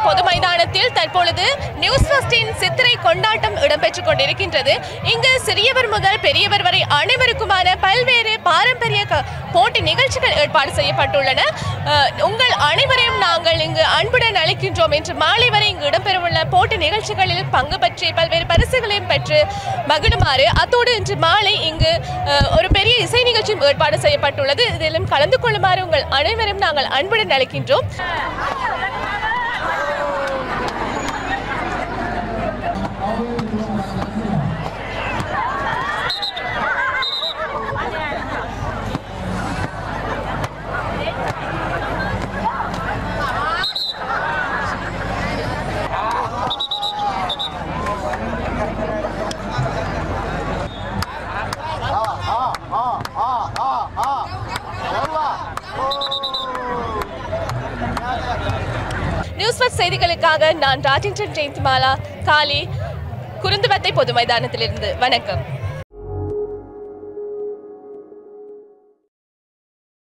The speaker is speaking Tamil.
பொது மைதானத்தில் தற்பொழுது நியூஸ் ஃபர்ஸ்டின் சித்திரை கொண்டாட்டம் இடம்பெற்றுக் கொண்டிருக்கின்றது இங்கு சிறியவர் முதல் பெரியவர் வரை அனைவருக்குமான பல்வேறு பாரம்பரிய க- போட்டி நிகழ்ச்சிகள் ஏற்பாடு செய்யப்பட்டுள்ளன அஹ், உங்கள் அனைவரையும் நாங்கள் இங்கு அன்புடன் அழைக்கின்றோம் என்று மாலை வரை இங்கு இடம்பெறவுள்ள போட்டி நிகழ்ச்சிகளில் பங்கு பற்றி பல்வேறு பரிசுகளையும் பெற்று மகிழுமாறு அத்தோடு இன்று மாலை இங்கு அஹ், ஒரு பெரிய இசை நிகழ்ச்சியும் ஏற்பாடு செய்யப்பட்டுள்ளது இதிலும் கலந்து கொள்ளுமாறு உங்கள் அனைவரையும் நாங்கள் அன்புடன் அழைக்கின்றோம் நியூஸ் ஃபர்ஸ்ட் செய்திகளுக்காக நான் ராஜேந்திரன் ஜெயந்திமாலா காலி குருந்துவத்தை பொது மைதானத்திலிருந்து வணக்கம்